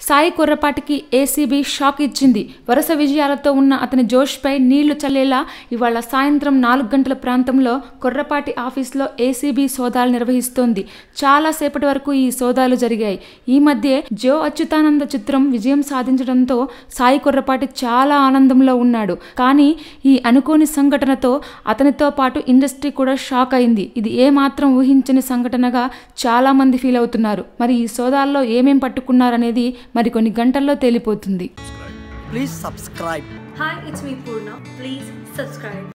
Sai కొర్రపాటికి ACB shock ఇచ్చింది వరుస విజయాలతో ఉన్న అతని జోష్పై నీళ్లు చల్లేలా ఇవాళ సాయంత్రం నాలుగు గంటల ప్రాంతంలో కొర్రపాటి ఆఫీస్లో ఏసీబీ సోదాలు నిర్వహిస్తోంది చాలా సేపటి వరకు ఈ సోదాలు జరిగాయి ఈ మధ్య జో అచ్యుతానంద చిత్రం విజయం సాధించడంతో సాయి కొర్రపాటి చాలా ఆనందంలో ఉన్నాడు కానీ ఈ అనుకోని సంఘటనతో అతనితో పాటు ఇండస్ట్రీ కూడా షాక్ అయింది ఇది ఏమాత్రం ఊహించని సంఘటనగా చాలా మంది ఫీల్ అవుతున్నారు మరి ఈ సోదాల్లో ఏమేం పట్టుకున్నారనేది మరికొన్ని గంటల్లో తేలిపోతుంది Please subscribe. Hi, it's me Purna. Please subscribe.